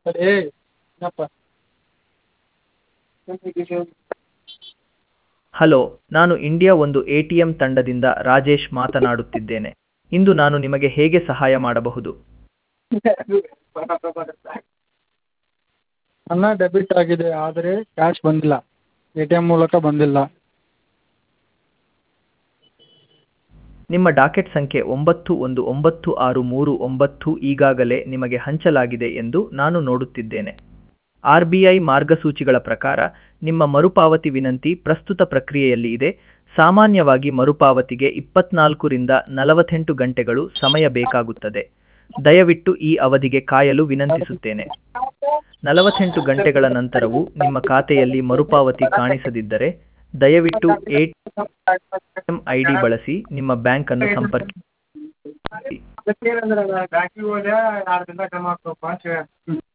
ಏ ಏನಪ್ಪ ಹಲೋ ನಾನು ಇಂಡಿಯಾ ಒಂದು ಎ ಟಿ ಎಂ ತಂಡದಿಂದ ರಾಜೇಶ್ ಮಾತನಾಡುತ್ತಿದ್ದೇನೆ ಇಂದು ನಾನು ನಿಮಗೆ ಹೇಗೆ ಸಹಾಯ ಮಾಡಬಹುದು ಹಣ ಡೆಬಿಟ್ ಆಗಿದೆ ಆದರೆ ಕ್ಯಾಶ್ ಬಂದಿಲ್ಲ ಎ ಟಿ ಎಮ್ ಮೂಲಕ ಬಂದಿಲ್ಲ ನಿಮ್ಮ ಡಾಕೆಟ್ ಸಂಖ್ಯೆ ಒಂಬತ್ತು ಒಂದು ಒಂಬತ್ತು ಆರು ಮೂರು ಒಂಬತ್ತು ಈಗಾಗಲೇ ನಿಮಗೆ ಹಂಚಲಾಗಿದೆ ಎಂದು ನಾನು ನೋಡುತ್ತಿದ್ದೇನೆ ಆರ್ ಬಿ ಐ ಮಾರ್ಗಸೂಚಿಗಳ ಪ್ರಕಾರ ನಿಮ್ಮ ಮರುಪಾವತಿ ವಿನಂತಿ ಪ್ರಸ್ತುತ ಪ್ರಕ್ರಿಯೆಯಲ್ಲಿ ಇದೆ ಸಾಮಾನ್ಯವಾಗಿ ಮರುಪಾವತಿಗೆ ಇಪ್ಪತ್ನಾಲ್ಕರಿಂದ ನಲವತ್ತೆಂಟು ಗಂಟೆಗಳು ಸಮಯ ಬೇಕಾಗುತ್ತದೆ ದಯವಿಟ್ಟು ಈ ಅವಧಿಗೆ ಕಾಯಲು ವಿನಂತಿಸುತ್ತೇನೆ ನಲವತ್ತೆಂಟು ಗಂಟೆಗಳ ನಂತರವೂ ನಿಮ್ಮ ಖಾತೆಯಲ್ಲಿ ಮರುಪಾವತಿ ಕಾಣಿಸದಿದ್ದರೆ ದಯವಿಟ್ಟು ಎ ಎಂ ಐ ಡಿ ಬಳಸಿ ನಿಮ್ಮ ಬ್ಯಾಂಕ್ ಅನ್ನು ಸಂಪರ್ಕಿಸಿ ಬ್ಯಾಂಕಿಗೆ ಹೋದೆ ಎರಡು ದಿನ ಕ್ರಮ ಆಗ್ತವಪ್ಪ